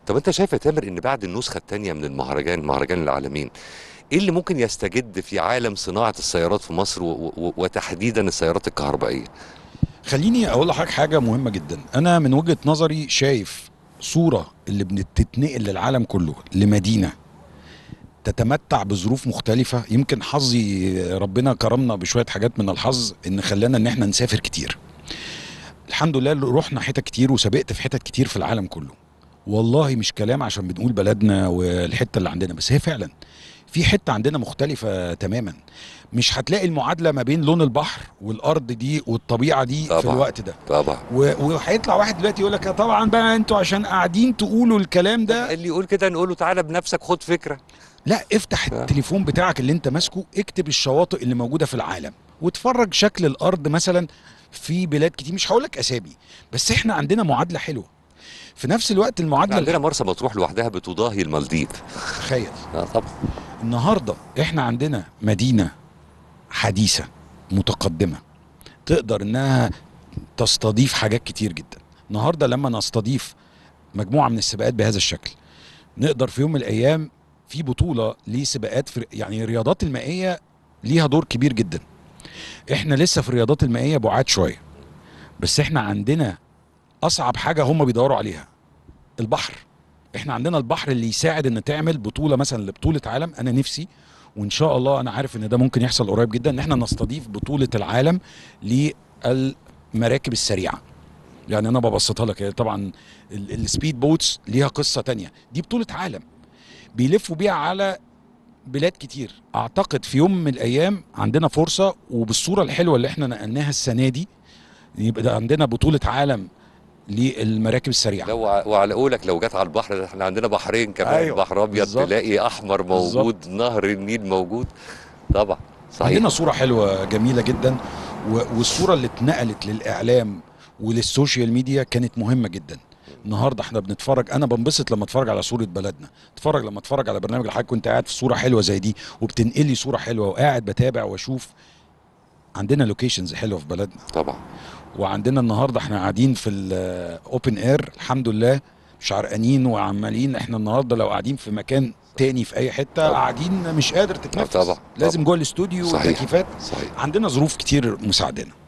طب انت شايف يا تامر ان بعد النسخه الثانيه من المهرجان مهرجان العالمين ايه اللي ممكن يستجد في عالم صناعه السيارات في مصر و و وتحديدا السيارات الكهربائيه خليني اقول لحضرتك حاجه مهمه جدا انا من وجهه نظري شايف صوره اللي بتتنقل للعالم كله لمدينه تتمتع بظروف مختلفة يمكن حظي ربنا كرمنا بشوية حاجات من الحظ ان خلانا ان احنا نسافر كتير الحمد لله رحنا حتت كتير وسبقت في حتت كتير في العالم كله والله مش كلام عشان بنقول بلدنا والحتة اللي عندنا بس هي فعلا في حتة عندنا مختلفة تماما مش هتلاقي المعادلة ما بين لون البحر والأرض دي والطبيعة دي في طبعاً. الوقت ده طبعا و- وهيطلع واحد دلوقتي يقول لك طبعا بقى انتوا عشان قاعدين تقولوا الكلام ده اللي يقول كده نقول له تعالى بنفسك خد فكره لا افتح آه. التليفون بتاعك اللي انت ماسكه اكتب الشواطئ اللي موجوده في العالم واتفرج شكل الارض مثلا في بلاد كتير مش هقول لك اسامي بس احنا عندنا معادله حلوه في نفس الوقت المعادله عندنا مرسى مطروح لوحدها بتضاهي المالديف تخيل اه طبعا النهارده احنا عندنا مدينه حديثه متقدمه تقدر انها تستضيف حاجات كتير جدا النهارده لما نستضيف مجموعه من السباقات بهذا الشكل نقدر في يوم من الايام في بطوله لسباقات في يعني الرياضات المائيه ليها دور كبير جدا احنا لسه في الرياضات المائيه بعاد شويه بس احنا عندنا اصعب حاجه هم بيدوروا عليها البحر احنا عندنا البحر اللي يساعد ان تعمل بطوله مثلا لبطوله عالم انا نفسي وان شاء الله انا عارف ان ده ممكن يحصل قريب جدا ان احنا نستضيف بطوله العالم للمراكب السريعه يعني انا ببسطها لك هي طبعا ال- السبيد بوتس ليها قصه تانية دي بطوله عالم بيلفوا بيها على بلاد كتير اعتقد في يوم من الايام عندنا فرصه وبالصوره الحلوه اللي احنا نقلناها السنه دي يبقى ده عندنا بطوله عالم للمراكب السريعه لو ع- وعلى قولك لو جت على البحر ده احنا عندنا بحرين كمان أيوة، أيوة. بحر ابيض بالظبط. تلاقي احمر موجود نهر النيل موجود طبعا صحيح عندنا صورة حلوة جميلة جدا و- والصورة اللي اتنقلت للإعلام وللسوشيال ميديا كانت مهمة جدا النهارده احنا بنتفرج انا بنبسط لما اتفرج على صوره بلدنا اتفرج لما اتفرج على برنامج الحاج كنت قاعد في صوره حلوه زي دي وبتنقلي صوره حلوه وقاعد بتابع واشوف عندنا لوكيشنز حلوه في بلدنا طبعا وعندنا النهارده احنا قاعدين في الاوبن اير الحمد لله مش عرقانين وعمالين احنا النهارده لو قاعدين في مكان تاني في اي حته طبعا. قاعدين مش قادر تتنفس طبعا، لازم طبعا. جوه الاستوديو صحيح. والتكييفات صحيح عندنا ظروف كتير مساعدانا